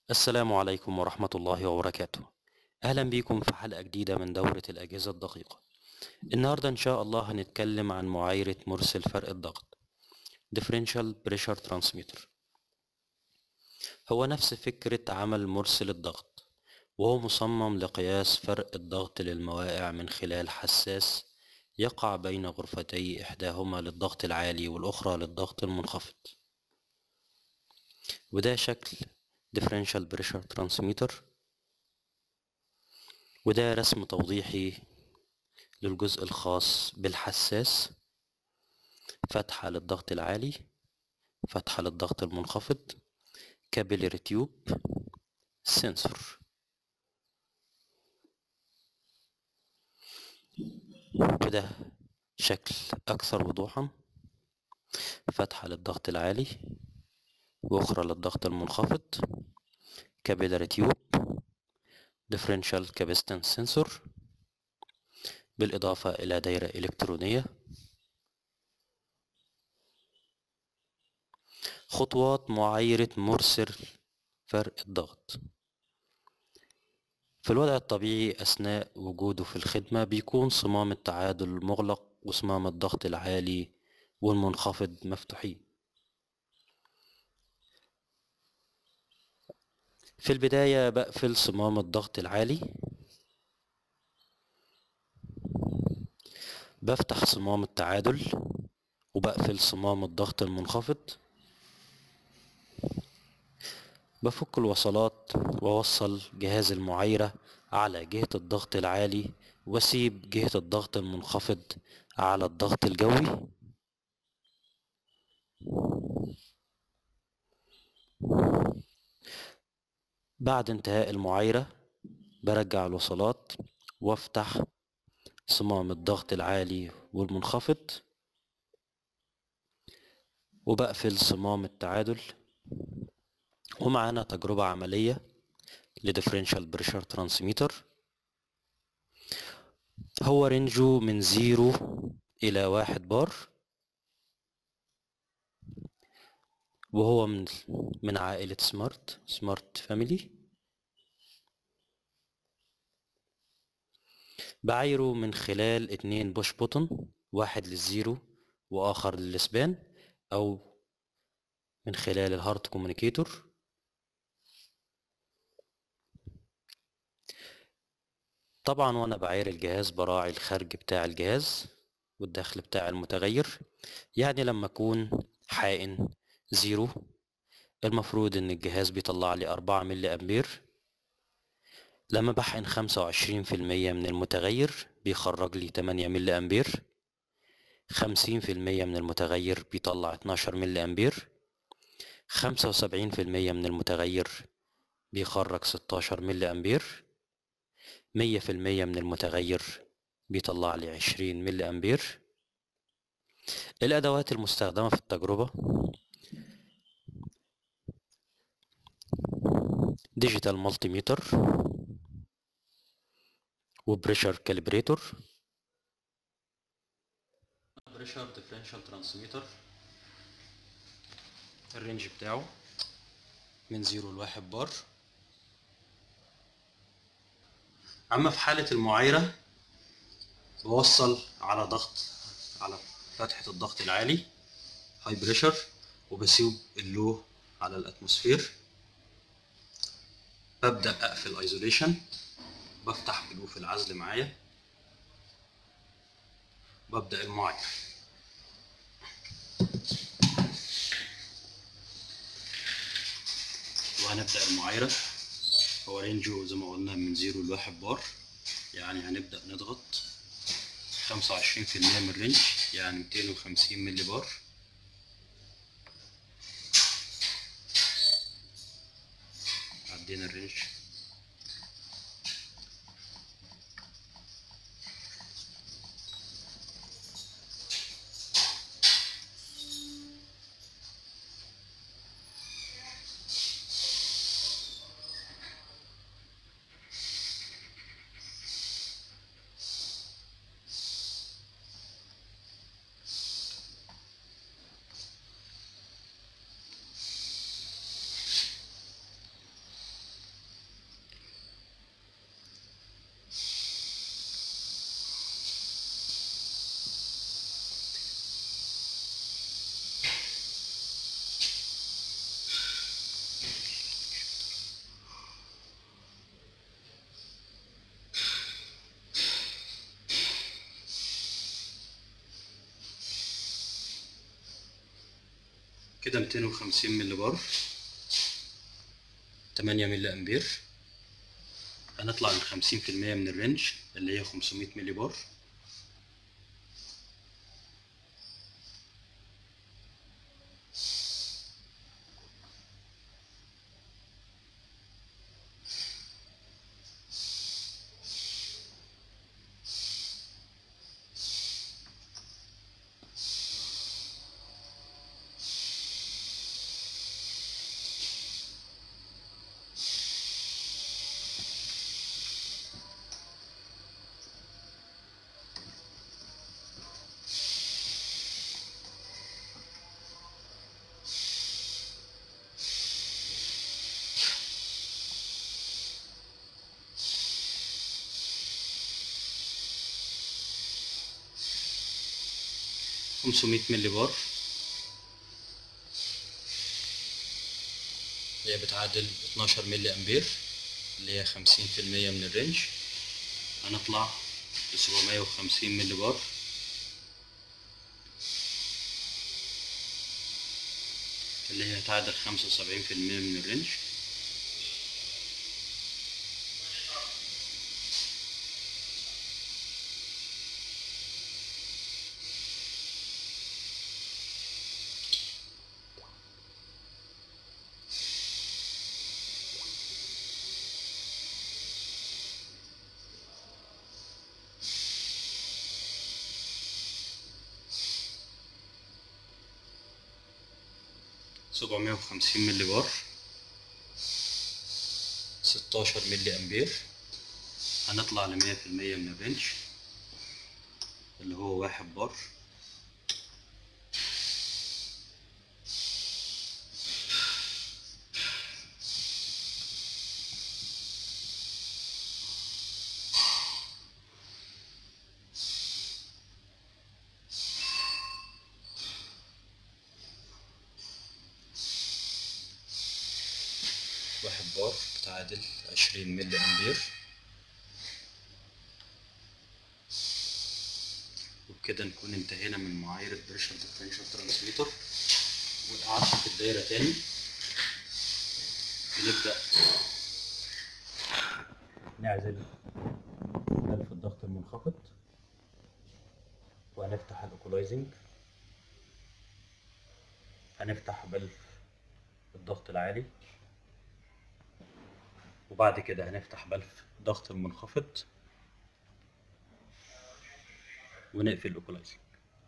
السلام عليكم ورحمة الله وبركاته أهلا بكم في حلقة جديدة من دورة الأجهزة الدقيقة النهاردة إن شاء الله هنتكلم عن معايرة مرسل فرق الضغط Differential Pressure Transmitter هو نفس فكرة عمل مرسل الضغط وهو مصمم لقياس فرق الضغط للمواقع من خلال حساس يقع بين غرفتي إحداهما للضغط العالي والأخرى للضغط المنخفض وده شكل differential pressure transmitter وده رسم توضيحي للجزء الخاص بالحساس فتحة للضغط العالي فتحة للضغط المنخفض كابيلاري تيوب سنسور وده شكل أكثر وضوحا فتحة للضغط العالي وأخرى للضغط المنخفض كابيلاري تيوب differential capacitance sensor بالإضافة إلى دايرة إلكترونية خطوات معايرة مرسل فرق الضغط في الوضع الطبيعي أثناء وجوده في الخدمة بيكون صمام التعادل مغلق وصمام الضغط العالي والمنخفض مفتوحين في البداية بقفل صمام الضغط العالي بفتح صمام التعادل وبقفل صمام الضغط المنخفض بفك الوصلات ووصل جهاز المعايرة على جهة الضغط العالي واسيب جهة الضغط المنخفض على الضغط الجوي بعد انتهاء المعايرة برجع الوصلات وافتح صمام الضغط العالي والمنخفض وبقفل صمام التعادل ومعانا تجربة عملية لديفرنشال بريشر ترانسميتر هو رينجه من زيرو إلى واحد بار وهو من من عائلة سمارت سمارت فاميلي بعايره من خلال اتنين بوش بوتون واحد للزيرو واخر للسبان او من خلال الهارت كوميونيكيتور طبعا وانا بعاير الجهاز براعي الخارج بتاع الجهاز والداخل بتاع المتغير يعني لما اكون حائن زيرو المفروض ان الجهاز بيطلع لي أربعة ملي امبير لما بحقن خمسة وعشرين في المية من المتغير بيخرج لي تمانية ملي امبير خمسين في المية من المتغير بيطلع اتناشر ملي امبير خمسة وسبعين في المية من المتغير بيخرج ستاشر ملي امبير مية في المية من المتغير بيطلع لي عشرين ملي امبير الادوات المستخدمة في التجربة ديجيتال مالتي ميتر وبريشر كاليبريتور بريشر ديفرنشال ترانسميتر الرينج بتاعه من زيرو لواحد بار اما في حالة المعايرة بوصل على ضغط على فتحة الضغط العالي هاي بريشر وبسيب اللو على الاتموسفير ببدأ أقفل ايزوليشن بفتح جلوف العزل معايا ببدأ المعايرة وهنبدأ المعايرة هو رينجه زي ما قلنا من زيرو لواحد بار يعني هنبدأ نضغط خمسة وعشرين في المية من الرينج يعني ميتين وخمسين ملي بار عدينا الرينج كده 250 ملي بار 8 ملي امبير هنطلع ل 50% من الرينج اللي هي 500 ملي بار خمسمية ملي بار هي بتعادل اتناشر ملي امبير اللي هي خمسين في المية من الرينج هنطلع لسبعمية وخمسين ملي بار اللي هي تعادل خمسة وسبعين في المية من الرينج سبعمية وخمسين ملي بار ستاشر ملي أمبير هنطلع لمية في المية من الرينج اللي هو واحد بار واحد بار بتعادل عشرين ملي أمبير وبكده نكون انتهينا من معايرة بريشر ديفرنشال ترانسميتر والقعدت في الدايرة تاني بنبدأ نعزل بلف الضغط المنخفض وهنفتح الايكولايزنج هنفتح بلف الضغط العالي وبعد كده هنفتح بلف ضغط المنخفض ونقفل الايكولايزنج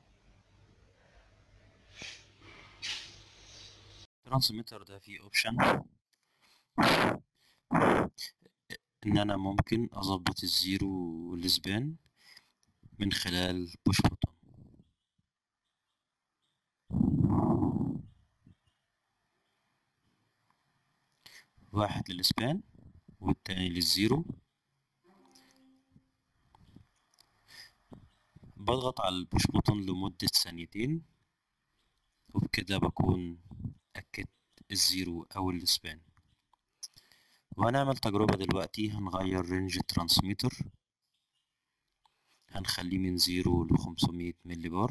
الترانسميتر ده فيه اوبشن ان انا ممكن اظبط الزيرو والسبان من خلال بوش بوتون واحد للسبان والتاني للزيرو بضغط على البوش بوتون لمدة ثانيتين وبكده بكون أكدت الزيرو أو السبان وهنعمل تجربة دلوقتي هنغير رينج الترانسميتر هنخليه من زيرو لخمسمية ملي بار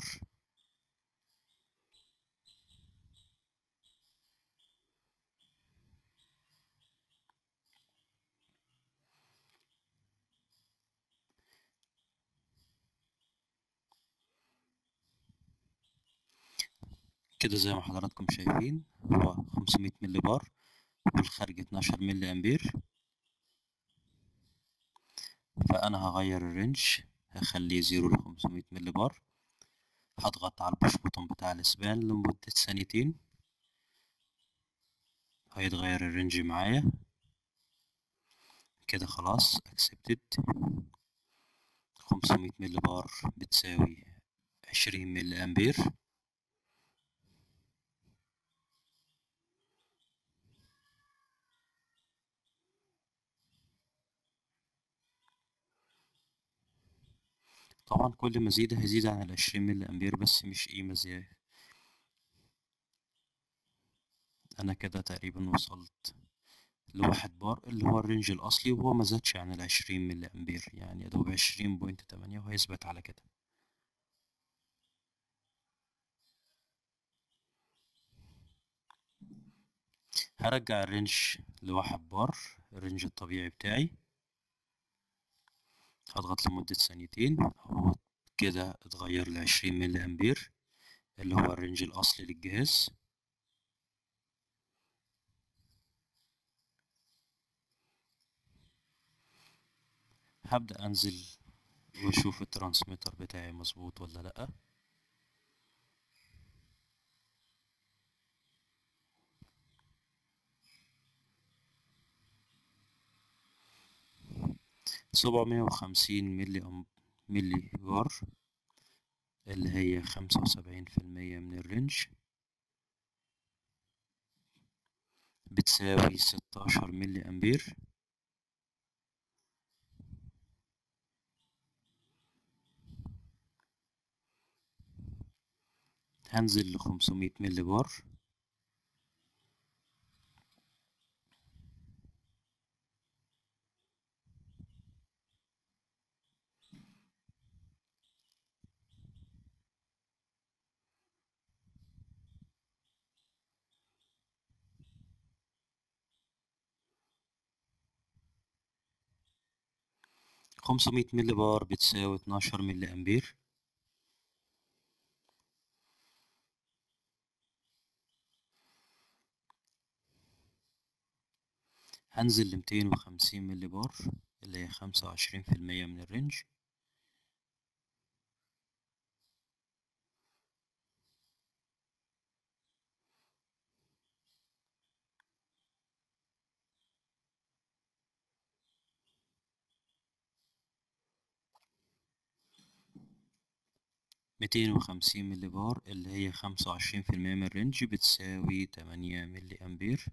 كده زي ما حضراتكم شايفين هو 500 ملي بار والخارج 12 ملي امبير فانا هغير الرينج هخليه زيرو ل 500 ملي بار هضغط على البوش بوتون بتاع الاسبان لمدة ثانيتين هيتغير الرينج معايا كده خلاص accepted 500 ملي بار بتساوي 20 ملي امبير طبعا كل ما زيد هيزيد عن العشرين ملي أمبير بس مش قيمة زيادة أنا كده تقريبا وصلت لواحد بار اللي هو الرينج الأصلي وهو مزادش عن العشرين ملي أمبير يعني يدوب عشرين بوينت تمانية وهيثبت على كده هرجع الرينج لواحد بار الرينج الطبيعي بتاعي هضغط لمدة ثانيتين هو كده اتغير لعشرين ملي أمبير اللي هو الرينج الأصلي للجهاز هبدأ أنزل وأشوف الترانسميتر بتاعي مظبوط ولا لأ سبعمية وخمسين ملي أم ملي بار اللي هي خمسة وسبعين في المية من الرينج بتساوي ستاشر ملي أمبير هنزل لخمسمية ملي بار خمسمية ملي بار بتساوي اتناشر ملي أمبير هنزل لميتين وخمسين ملي بار اللي هي خمسة وعشرين في المية من الرينج ميتين وخمسين ملي بار اللي هي خمسة وعشرين في المية من الرينج بتساوي تمانية ملي أمبير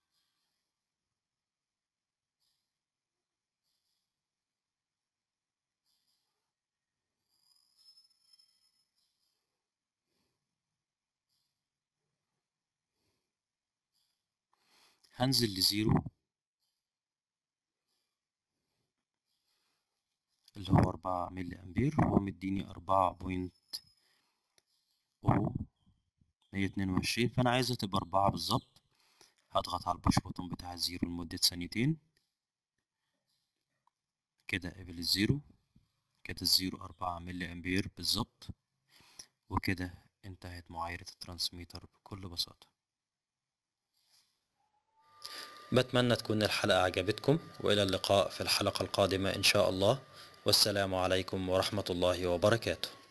هنزل لزيرو اللي هو أربعة ملي أمبير هو مديني أربعة بوينت أو مية اتنين وعشرين فأنا عايزها تبقى أربعة بالظبط هضغط على البوش بوتون بتاع الزيرو لمدة ثانيتين كده قبل الزيرو كده الزيرو أربعة ملي أمبير بالظبط وكده انتهت معايرة الترانسميتر بكل بساطة بتمنى تكون الحلقة عجبتكم وإلى اللقاء في الحلقة القادمة إن شاء الله والسلام عليكم ورحمة الله وبركاته